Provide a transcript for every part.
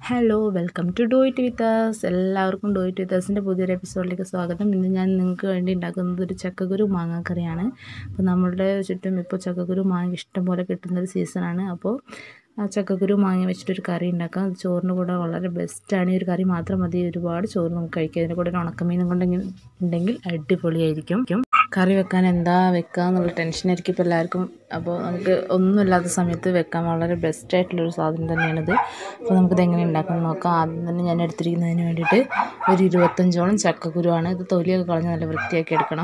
hello welcome to do it with us എല്ലാവർക്കും do it with അസിൻ്റെ പുതിയൊരു എപ്പിസോഡിലേക്ക് സ്വാഗതം ഇന്ന് ഞാൻ നിങ്ങൾക്ക് വേണ്ടി ഉണ്ടാക്കുന്നത് ഒരു ചക്കക്കുരു മാങ്ങാക്കറിയാണ് അപ്പോൾ നമ്മളുടെ ചുറ്റും ഇപ്പോൾ ചക്കക്കുരു മാങ്ങ ഇഷ്ടം പോലെ കിട്ടുന്നൊരു സീസണാണ് അപ്പോൾ ആ ചക്കക്കുരു മാങ്ങ വെച്ചിട്ടൊരു കറി ഉണ്ടാക്കാം അത് ചോറിന് കൂടെ വളരെ ബെസ്റ്റാണ് ഈ ഒരു കറി മാത്രം മതി ഒരുപാട് ചോറ് നമുക്ക് കഴിക്കാം അതിൻ്റെ കൂടെ ഒരു ഉണക്കമീനും കൊണ്ടെങ്കിൽ ഉണ്ടെങ്കിൽ അടിപൊളിയായിരിക്കും കറി വെക്കാൻ എന്താ വെക്കുക എന്നുള്ള ടെൻഷനായിരിക്കും ഇപ്പോൾ എല്ലാവർക്കും അപ്പോൾ നമുക്ക് ഒന്നുമില്ലാത്ത സമയത്ത് വെക്കാൻ വളരെ ബെസ്റ്റ് ആയിട്ടുള്ളൊരു സാധനം തന്നെയാണിത് അപ്പോൾ നമുക്കിത് എങ്ങനെ ഉണ്ടാക്കണം നോക്കാം ആദ്യം തന്നെ ഞാൻ എടുത്തിരിക്കുന്നതിന് വേണ്ടിയിട്ട് ഒരു ഇരുപത്തഞ്ചോളം ചക്കക്കുരുവാണ് ഇത് തൊലിയൊക്കെ കളഞ്ഞ് നല്ല വൃത്തിയാക്കി എടുക്കണം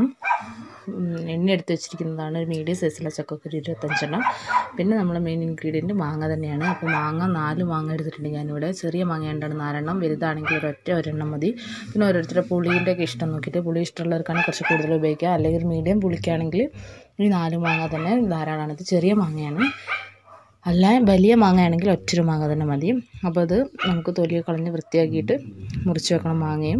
എണ്ണ എടുത്ത് വെച്ചിരിക്കുന്നതാണ് ഒരു മീഡിയം സൈസിലുള്ള ചക്കക്കുരു ഇരുപത്തഞ്ചെണ്ണം പിന്നെ നമ്മൾ മെയിൻ ഇൻഗ്രീഡിയൻറ്റ് മാങ്ങ തന്നെയാണ് അപ്പോൾ മാങ്ങ നാല് മാങ്ങ എടുത്തിട്ടുണ്ട് ഞാനിവിടെ ചെറിയ മാങ്ങ ഉണ്ടാണ് നാലെണ്ണം വലുതാണെങ്കിൽ ഒരൊറ്റ ഒരെണ്ണം മതി പിന്നെ ഓരോരുത്തരുടെ പുളീൻ്റെ ഒക്കെ ഇഷ്ടം നോക്കിയിട്ട് പുളി ഇഷ്ടമുള്ളവർക്കാണെങ്കിൽ കുറച്ച് കൂടുതൽ ഉപയോഗിക്കുക അല്ലെങ്കിൽ ഒരു മീഡിയം പുളിക്കാണെങ്കിൽ ഈ നാല് മാങ്ങ തന്നെ ധാരാളമാണ് ഇത് ചെറിയ മാങ്ങയാണ് അല്ല വലിയ മാങ്ങയാണെങ്കിൽ ഒറ്റൊരു മാങ്ങ തന്നെ മതി അപ്പോൾ അത് നമുക്ക് തൊലിയൊക്കെ കളഞ്ഞ് വൃത്തിയാക്കിയിട്ട് മുറിച്ച് വെക്കണം മാങ്ങയും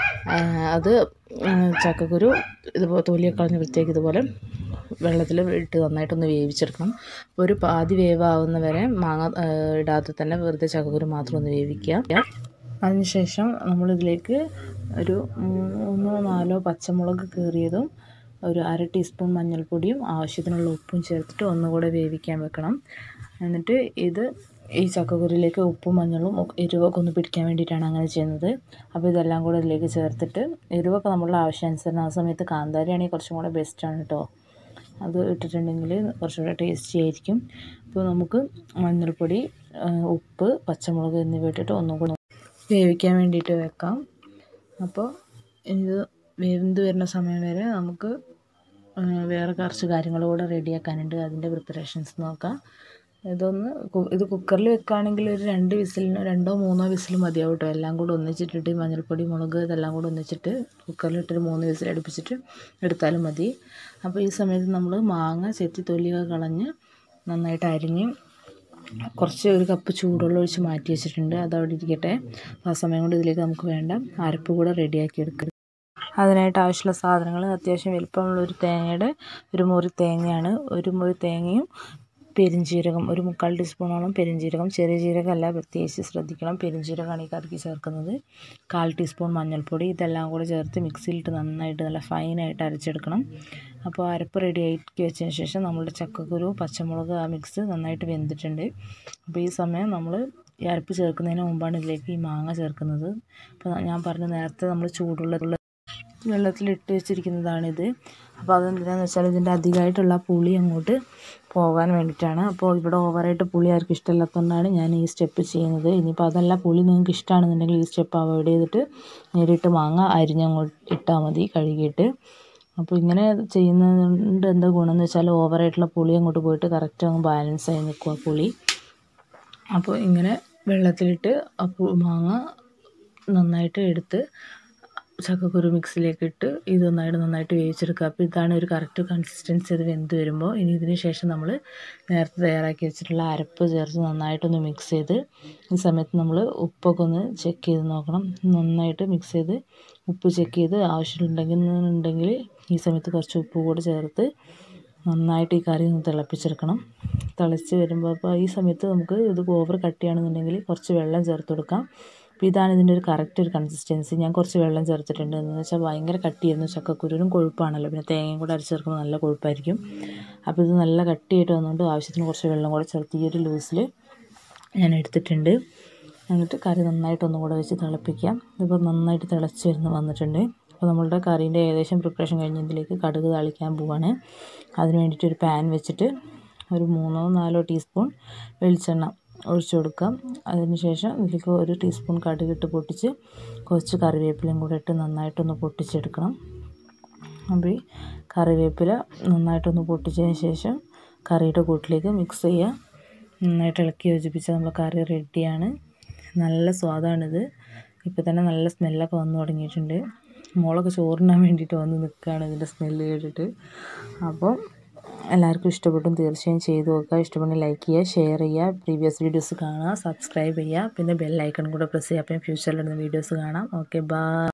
അത് ചക്കക്കുരു ഇതുപോലെ തൊലിയൊക്കെ കളഞ്ഞ് വൃത്തിയാക്കി ഇതുപോലെ വെള്ളത്തിൽ ഇട്ട് നന്നായിട്ടൊന്ന് വേവിച്ചെടുക്കണം അപ്പോൾ ഒരു പാതി വേവാവുന്ന വരെ മാങ്ങ ഇടാതെ തന്നെ വെറുതെ ചക്കക്കുരു മാത്രം ഒന്ന് വേവിക്കുക അതിനുശേഷം നമ്മളിതിലേക്ക് ഒരു മൂന്നോ നാലോ പച്ചമുളക് കീറിയതും ഒരു അര ടീസ്പൂൺ മഞ്ഞൾപ്പൊടിയും ആവശ്യത്തിനുള്ള ഉപ്പും ചേർത്തിട്ട് ഒന്നുകൂടെ വേവിക്കാൻ വെക്കണം എന്നിട്ട് ഇത് ഈ ചക്കക്കുരുവിലേക്ക് ഉപ്പും മഞ്ഞളും എരിവൊക്കെ ഒന്ന് പിടിക്കാൻ വേണ്ടിയിട്ടാണ് അങ്ങനെ ചെയ്യുന്നത് അപ്പോൾ ഇതെല്ലാം കൂടെ ഇതിലേക്ക് ചേർത്തിട്ട് എരിവൊക്കെ നമ്മളുടെ ആവശ്യാനുസരണം ആ സമയത്ത് കാന്താരി ആണെങ്കിൽ കുറച്ചും കൂടെ ബെസ്റ്റാണ് കേട്ടോ അത് ഇട്ടിട്ടുണ്ടെങ്കിൽ കുറച്ചുകൂടെ ടേസ്റ്റി ആയിരിക്കും അപ്പോൾ നമുക്ക് മഞ്ഞൾപ്പൊടി ഉപ്പ് പച്ചമുളക് എന്നിവ ഇട്ടിട്ട് ഒന്നും കൂടെ വേവിക്കാൻ വേണ്ടിയിട്ട് വെക്കാം അപ്പോൾ ഇത് വെന്ത് വരുന്ന സമയം വരെ നമുക്ക് വേറെ കുറച്ച് കാര്യങ്ങൾ കൂടെ റെഡിയാക്കാനുണ്ട് അതിൻ്റെ പ്രിപ്പറേഷൻസ് നോക്കാം ഇതൊന്ന് ഇത് കുക്കറിൽ വെക്കുകയാണെങ്കിൽ ഒരു രണ്ട് വിസിലിന് രണ്ടോ മൂന്നോ വിസിൽ മതിയാവും കേട്ടോ എല്ലാം കൂടെ ഒന്നിച്ചിട്ടിട്ട് മഞ്ഞൾപ്പൊടി മുളക് ഇതെല്ലാം കൂടെ ഒന്നിച്ചിട്ട് കുക്കറിലിട്ടൊരു മൂന്ന് വിസിൽ അടുപ്പിച്ചിട്ട് എടുത്താലും മതി അപ്പോൾ ഈ സമയത്ത് നമ്മൾ മാങ്ങ ചെത്തി തൊലിയൊക്കെ കളഞ്ഞ് നന്നായിട്ട് അരിഞ്ഞ് കുറച്ച് ഒരു കപ്പ് ചൂടുവെള്ളം ഒഴിച്ച് മാറ്റി വെച്ചിട്ടുണ്ട് അത് അവിടെ ഇരിക്കട്ടെ ആ സമയം കൊണ്ട് ഇതിലേക്ക് നമുക്ക് വേണ്ട അരപ്പ് കൂടെ റെഡിയാക്കി എടുക്കുക അതിനായിട്ട് ആവശ്യമുള്ള സാധനങ്ങൾ അത്യാവശ്യം വലിപ്പമുള്ള ഒരു തേങ്ങയുടെ ഒരു മുറി തേങ്ങയാണ് ഒരു മുറി തേങ്ങയും പെരിഞ്ജീരകം ഒരു മുക്കാൽ ടീസ്പൂണോളം പെരിഞ്ജീരകം ചെറിയ ജീരകമല്ല പ്രത്യേകിച്ച് ശ്രദ്ധിക്കണം പെരിഞ്ജീരകമാണ് ഈ കറിക്ക് ചേർക്കുന്നത് കാൽ ടീസ്പൂൺ മഞ്ഞൾപ്പൊടി ഇതെല്ലാം കൂടെ ചേർത്ത് മിക്സിയിലിട്ട് നന്നായിട്ട് നല്ല ഫൈനായിട്ട് അരച്ചെടുക്കണം അപ്പോൾ അരപ്പ് റെഡി ആക്കി വെച്ചതിന് ശേഷം നമ്മളുടെ ചക്കക്കുരു പച്ചമുളക് ആ മിക്സ് നന്നായിട്ട് വെന്തിട്ടുണ്ട് അപ്പോൾ ഈ സമയം നമ്മൾ ഈ അരപ്പ് ചേർക്കുന്നതിന് മുമ്പാണ് ഇതിലേക്ക് ഈ മാങ്ങ ചേർക്കുന്നത് അപ്പോൾ ഞാൻ പറഞ്ഞ നേരത്തെ നമ്മൾ ചൂടുള്ള വെള്ളത്തിലിട്ട് വെച്ചിരിക്കുന്നതാണിത് അപ്പോൾ അതെന്തിനാണെന്ന് വെച്ചാൽ ഇതിൻ്റെ അധികമായിട്ടുള്ള പുളി അങ്ങോട്ട് പോകാൻ വേണ്ടിയിട്ടാണ് അപ്പോൾ ഇവിടെ ഓവറായിട്ട് പുളി ആർക്കും ഇഷ്ടമില്ലാത്തതുകൊണ്ടാണ് ഞാൻ ഈ സ്റ്റെപ്പ് ചെയ്യുന്നത് ഇനിയിപ്പോൾ അതല്ല പുളി നിങ്ങൾക്ക് ഇഷ്ടമാണെന്നുണ്ടെങ്കിൽ ഈ സ്റ്റെപ്പ് അവോയ്ഡ് ചെയ്തിട്ട് നേരിട്ട് മാങ്ങ അരിഞ്ഞങ്ങോട്ട് ഇട്ടാൽ മതി കഴുകിയിട്ട് അപ്പോൾ ഇങ്ങനെ ചെയ്യുന്നതുകൊണ്ട് എന്താ ഗുണമെന്ന് വെച്ചാൽ ഓവറായിട്ടുള്ള പുളി അങ്ങോട്ട് പോയിട്ട് കറക്റ്റ് അങ്ങ് ബാലൻസ് ആയി നിൽക്കുക പുളി അപ്പോൾ ഇങ്ങനെ വെള്ളത്തിലിട്ട് അപ്പോൾ മാങ്ങ നന്നായിട്ട് എടുത്ത് ചക്കക്കുരു മിക്സിലേക്ക് ഇട്ട് ഇത് നന്നായിട്ട് നന്നായിട്ട് വേവിച്ചെടുക്കുക അപ്പോൾ ഇതാണ് ഒരു കറക്റ്റ് കൺസിസ്റ്റൻസി അത് വെന്ത് വരുമ്പോൾ ഇനി ഇതിന് ശേഷം നമ്മൾ നേരത്തെ തയ്യാറാക്കി വെച്ചിട്ടുള്ള അരപ്പ് ചേർത്ത് നന്നായിട്ടൊന്ന് മിക്സ് ചെയ്ത് ഈ സമയത്ത് നമ്മൾ ഉപ്പൊക്കെ ഒന്ന് ചെക്ക് ചെയ്ത് നോക്കണം നന്നായിട്ട് മിക്സ് ചെയ്ത് ഉപ്പ് ചെക്ക് ചെയ്ത് ആവശ്യമുണ്ടെങ്കിൽ ഉണ്ടെങ്കിൽ ഈ സമയത്ത് കുറച്ച് ഉപ്പ് കൂടെ ചേർത്ത് നന്നായിട്ട് ഈ കറി ഒന്ന് തിളപ്പിച്ചെടുക്കണം തിളച്ച് വരുമ്പോൾ അപ്പോൾ ഈ സമയത്ത് നമുക്ക് ഇത് ഓവർ കട്ടിയാണെന്നുണ്ടെങ്കിൽ കുറച്ച് വെള്ളം ചേർത്ത് കൊടുക്കാം അപ്പോൾ ഇതാണ് ഇതിൻ്റെ ഒരു കറക്റ്റ് ഒരു കൺസിസ്റ്റൻസി ഞാൻ കുറച്ച് വെള്ളം ചേർത്തിട്ടുണ്ട് എന്ന് വെച്ചാൽ ഭയങ്കര കട്ടിയായിരുന്നു ചക്കക്കുരുവിനും കൊഴുപ്പാണല്ലോ പിന്നെ തേങ്ങയും കൂടെ അരച്ച് ചേർക്കുമ്പോൾ നല്ല കൊഴുപ്പായിരിക്കും അപ്പോൾ ഇത് നല്ല കട്ടിയായിട്ട് വന്നുകൊണ്ട് ആവശ്യത്തിന് കുറച്ച് വെള്ളം കൂടെ ചേർത്ത് ഈ ഒരു ലൂസിൽ ഞാൻ എടുത്തിട്ടുണ്ട് എന്നിട്ട് കറി നന്നായിട്ട് ഒന്നും കൂടെ വെച്ച് തിളപ്പിക്കാം ഇതിപ്പോൾ നന്നായിട്ട് തിളച്ച് വരുന്ന വന്നിട്ടുണ്ട് അപ്പോൾ നമ്മളുടെ കറീൻ്റെ ഏകദേശം പ്രിപ്പറേഷൻ കഴിഞ്ഞ് ഇതിലേക്ക് കടുക് താളിക്കാൻ പോവാണ് അതിന് വേണ്ടിയിട്ട് ഒരു പാൻ വെച്ചിട്ട് ഒരു മൂന്നോ നാലോ ടീസ്പൂൺ വെളിച്ചെണ്ണ ഒഴിച്ചു കൊടുക്കാം അതിന് ശേഷം ഇതിലേക്ക് ഒരു ടീസ്പൂൺ കടുകിട്ട് പൊട്ടിച്ച് കുറച്ച് കറിവേപ്പിലയും കൂടെ ഇട്ട് നന്നായിട്ടൊന്ന് പൊട്ടിച്ചെടുക്കണം അപ്പോൾ ഈ കറിവേപ്പില നന്നായിട്ടൊന്ന് പൊട്ടിച്ചതിന് ശേഷം കറിയുടെ കൂട്ടിലേക്ക് മിക്സ് ചെയ്യുക നന്നായിട്ട് ഇളക്കി യോജിപ്പിച്ച് നമ്മൾ കറി റെഡിയാണ് നല്ല സ്വാദാണിത് ഇപ്പോൾ തന്നെ നല്ല സ്മെല്ലൊക്കെ വന്നു തുടങ്ങിയിട്ടുണ്ട് മോളൊക്കെ ചോറിനാൻ വേണ്ടിയിട്ട് വന്ന് നിൽക്കുകയാണ് ഇതിൻ്റെ സ്മെല്ല് കേട്ടിട്ട് അപ്പോൾ എല്ലാവർക്കും ഇഷ്ടപ്പെട്ടും തീർച്ചയായും ചെയ്ത് നോക്കുക ഇഷ്ടപ്പെട്ടെങ്കിൽ ലൈക്ക് ചെയ്യുക ഷെയർ ചെയ്യുക പ്രീവിയസ് വീഡിയോസ് കാണുക സബ്സ്ക്രൈബ് ചെയ്യുക പിന്നെ ബെൽ ഐക്കൺ കൂടെ പ്രസ് ചെയ്യുക അപ്പം ഫ്യൂച്ചറിലിടുന്ന വീഡിയോസ് കാണാം ഓക്കെ ബൈ